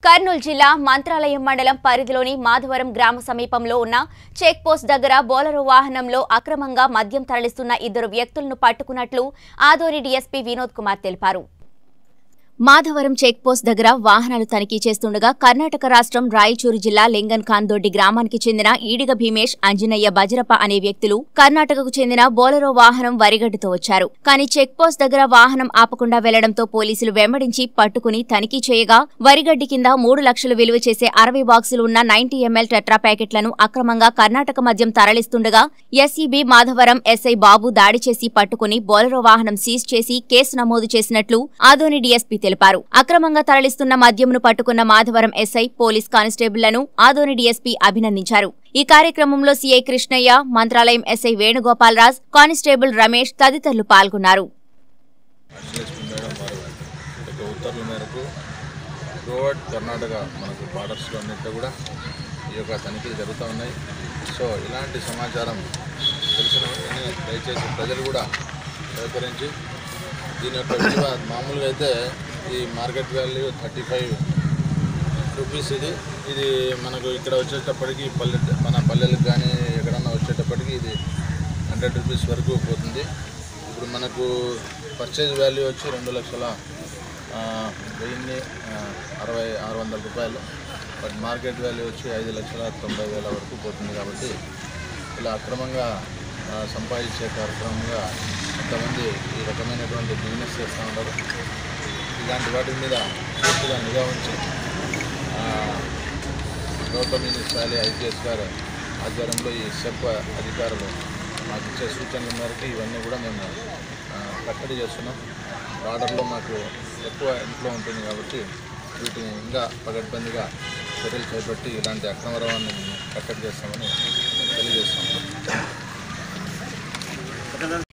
కర్నూలు జిల్లా మంత్రాలయం మండలం పరిధిలోని మాధవరం గ్రామ సమీపంలో ఉన్న చెక్ పోస్ట్ దగ్గర బోలరో వాహనంలో అక్రమంగా మద్యం తరలిస్తున్న ఇద్దరు వ్యక్తులను పట్టుకున్నట్లు ఆదోని డీఎస్పీ వినోద్ కుమార్ తెలిపారు మాధవరం చెక్ పోస్ట్ దగ్గర వాహనాలు తనిఖీ చేస్తుండగా కర్ణాటక రాష్ట్రం రాయచూరు జిల్లా లింగన్ ఖాన్దొడ్డి గ్రామానికి చెందిన ఈడిగ భీమేష్ అంజనయ్య బజరప్ప అనే వ్యక్తులు కర్ణాటకకు చెందిన బోలరో వాహనం వరిగడ్డుతో వచ్చారు కానీ చెక్ పోస్ట్ దగ్గర వాహనం ఆపకుండా వెళ్లడంతో పోలీసులు వెంబడించి పట్టుకుని తనిఖీ చేయగా వరిగడ్డి కింద మూడు లక్షలు విలువ చేసే అరవై బాక్సులు ఉన్న నైన్టీ ఎంఎల్ టెట్రా ప్యాకెట్లను అక్రమంగా కర్ణాటక మద్యం తరలిస్తుండగా ఎస్ఈబీ మాధవరం ఎస్ఐ బాబు దాడి చేసి పట్టుకుని బోలరో వాహనం సీజ్ చేసి కేసు నమోదు చేసినట్లు ఆదోని డీఎస్పీ తెలిపారు అక్రమంగా తరలిస్తున్న మద్యంను పట్టుకున్న మాధవరం ఎస్ఐ పోలీస్ కానిస్టేబుళ్లను ఆదోని డీఎస్పీ అభినందించారు ఈ కార్యక్రమంలో CI Krishnaiah Mantralayam SI Venugopalaraj constable Ramesh తదితరులు పాల్గొన్నారు అఖిలేష్ మేడం వారి యొక్క ఉత్తర్వుల మేరకు త్రూఅవుట్ కర్ణాటక మనకు బార్డర్స్లో అన్నింటిలో కూడా ఈ యొక్క తనిఖీలు జరుగుతూ ఉన్నాయి సో ఇలాంటి సమాచారం తెలిసిన వెంటనే దయచేసి ప్రజలు కూడా సహకరించి దీని యొక్క విలువ మామూలుగా అయితే ఈ market value thirty five rupees ఇది ఇది మనకు ఇక్కడ వచ్చేటప్పటికి పల్లె మన పల్లెలకు కానీ ఎక్కడన్నా వచ్చేటప్పటికి ఇది హండ్రెడ్ రూపీస్ వరకు పోతుంది ఇప్పుడు మనకు పర్చేజ్ వాల్యూ వచ్చి రెండు లక్షల ఆ, వెయ్యిన్ని ఆ, అరవై ఆరు వందల రూపాయలు బట్ మార్కెట్ వాల్యూ వచ్చి ఐదు లక్షల తొంభై వేల వరకు పోతుంది కాబట్టి ఇలా అక్రమంగా ఆ, సంపాదించే కార్యక్రమంగా కొంతమంది ఈ రకమైనటువంటి బిజినెస్ చేస్తూ ఉంటారు ఇలాంటి వాటి మీద పూర్తిగా నిఘా ఉంచి ఆ, గౌతమ్ మున్సిపాలి ఐపీఎస్ గారు ఆధ్వర్యంలో ఈ సెప్ అధికారులు మాకు ఇచ్చే సూచనల మేరకు ఇవన్నీ కూడా మేము ఆ, కట్టడి చేస్తున్నాం బార్డర్లో మాకు ఎక్కువ ఇంట్లో ఉంటుంది కాబట్టి వీటిని ఇంకా పగడ్బందీగా చర్యలు చేపట్టి ఇలాంటి అక్రమ రవాణాన్ని కట్టడి చేస్తామని తెలియజేస్తాం